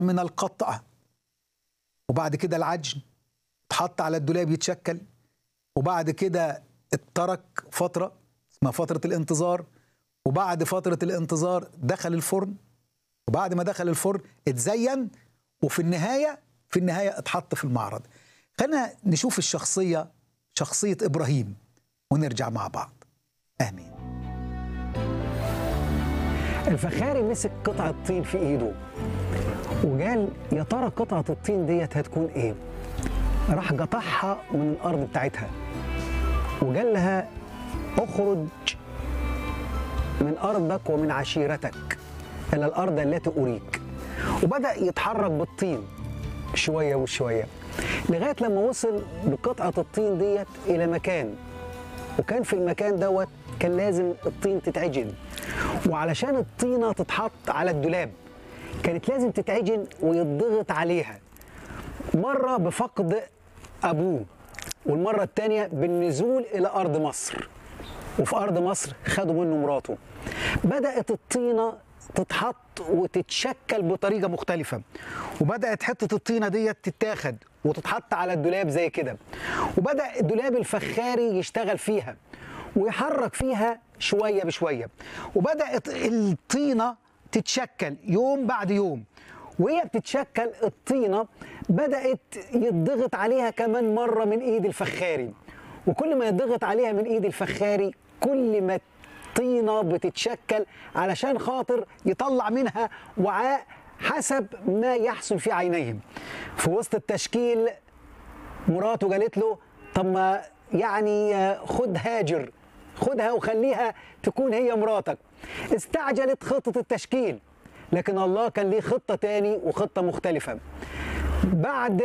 من القطع وبعد كده العجن اتحط على الدولاب يتشكل وبعد كده اترك فترة اسمها فترة الانتظار وبعد فترة الانتظار دخل الفرن وبعد ما دخل الفرن اتزين وفي النهاية في النهاية اتحط في المعرض خلينا نشوف الشخصية شخصية إبراهيم ونرجع مع بعض آمين الفخاري مسك قطعة طين في ايده وقال يا ترى قطعة الطين ديت هتكون ايه؟ راح قطعها من الارض بتاعتها وقال لها اخرج من ارضك ومن عشيرتك الى الارض التي اريك وبدا يتحرك بالطين شويه وشويه لغايه لما وصل بقطعه الطين ديت الى مكان وكان في المكان دوت كان لازم الطين تتعجن وعلشان الطينه تتحط على الدولاب كانت لازم تتعجن ويضغط عليها مره بفقد ابوه والمره الثانيه بالنزول الى ارض مصر وفي ارض مصر خدوا منه مراته بدات الطينه تتحط وتتشكل بطريقه مختلفه وبدات حته الطينه ديت تتاخد وتتحط على الدولاب زي كده وبدا الدولاب الفخاري يشتغل فيها ويحرك فيها شويه بشويه وبدات الطينه تتشكل يوم بعد يوم وهي بتتشكل الطينه بدات يضغط عليها كمان مره من ايد الفخاري وكل ما يضغط عليها من ايد الفخاري كل ما الطينه بتتشكل علشان خاطر يطلع منها وعاء حسب ما يحسن في عينيهم في وسط التشكيل مراته قالت له طب ما يعني خد هاجر خدها وخليها تكون هي مراتك استعجلت خطة التشكيل لكن الله كان ليه خطة تاني وخطة مختلفة بعد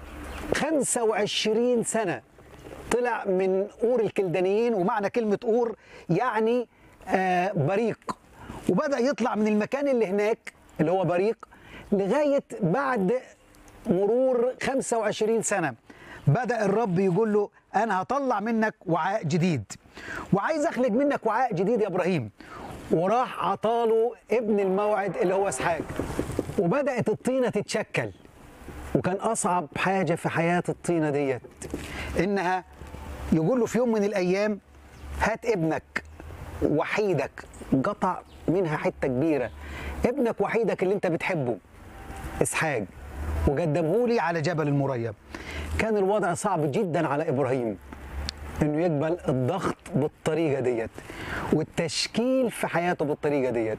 25 سنة طلع من أور الكلدانيين ومعنى كلمة أور يعني آه بريق وبدأ يطلع من المكان اللي هناك اللي هو بريق لغاية بعد مرور 25 سنة بدأ الرب يقول له أنا هطلع منك وعاء جديد وعايز أخلق منك وعاء جديد يا إبراهيم وراح عطاله ابن الموعد اللي هو اسحاق وبدأت الطينة تتشكل وكان أصعب حاجة في حياة الطينة ديت إنها يقول له في يوم من الأيام هات ابنك وحيدك قطع منها حتة كبيرة ابنك وحيدك اللي انت بتحبه اسحاق وقدمه لي على جبل المريب كان الوضع صعب جدا على ابراهيم انه يقبل الضغط بالطريقه ديت والتشكيل في حياته بالطريقه ديت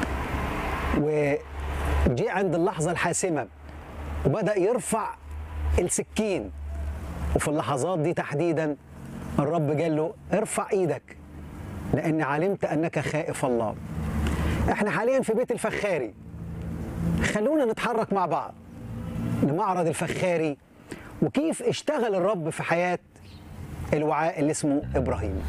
وجي عند اللحظه الحاسمه وبدا يرفع السكين وفي اللحظات دي تحديدا الرب قال له ارفع ايدك لاني علمت انك خائف الله احنا حاليا في بيت الفخاري خلونا نتحرك مع بعض لمعرض الفخاري وكيف اشتغل الرب في حياة الوعاء اللي اسمه إبراهيم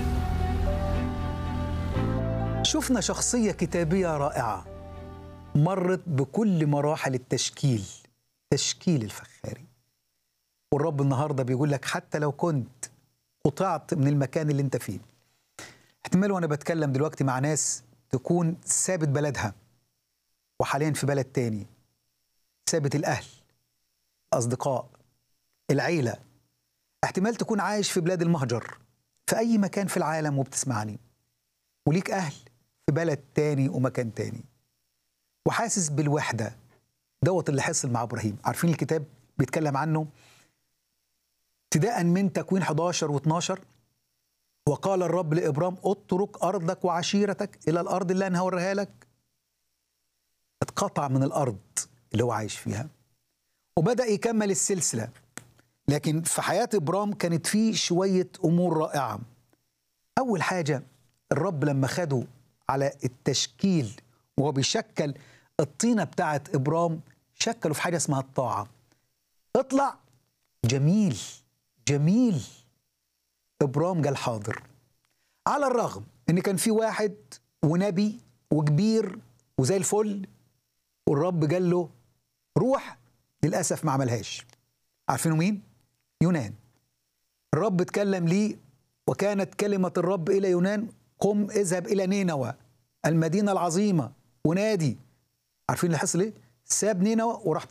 شفنا شخصية كتابية رائعة مرت بكل مراحل التشكيل تشكيل الفخاري والرب النهاردة بيقول لك حتى لو كنت قطعت من المكان اللي انت فيه احتمال وانا بتكلم دلوقتي مع ناس تكون سابت بلدها وحاليا في بلد تاني سابت الأهل أصدقاء العيلة احتمال تكون عايش في بلاد المهجر في أي مكان في العالم وبتسمعني وليك أهل في بلد تاني ومكان تاني وحاسس بالوحدة دوت اللي حصل مع إبراهيم عارفين الكتاب بيتكلم عنه ابتداء من تكوين 11 و12 وقال الرب لإبرام اترك أرضك وعشيرتك إلى الأرض اللي أنا هوريها لك اتقطع من الأرض اللي هو عايش فيها وبدأ يكمل السلسلة لكن في حياة إبرام كانت فيه شوية أمور رائعة أول حاجة الرب لما خده على التشكيل وهو بيشكل الطينة بتاعت إبرام شكله في حاجة اسمها الطاعة اطلع جميل جميل إبرام قال حاضر على الرغم إن كان في واحد ونبي وكبير وزي الفل والرب قال له روح للأسف ما عملهاش عارفينه مين؟ يونان الرب اتكلم ليه وكانت كلمة الرب إلى يونان قم اذهب إلى نينوى المدينة العظيمة ونادي عارفين اللي حصل إيه؟ ساب نينوى وراح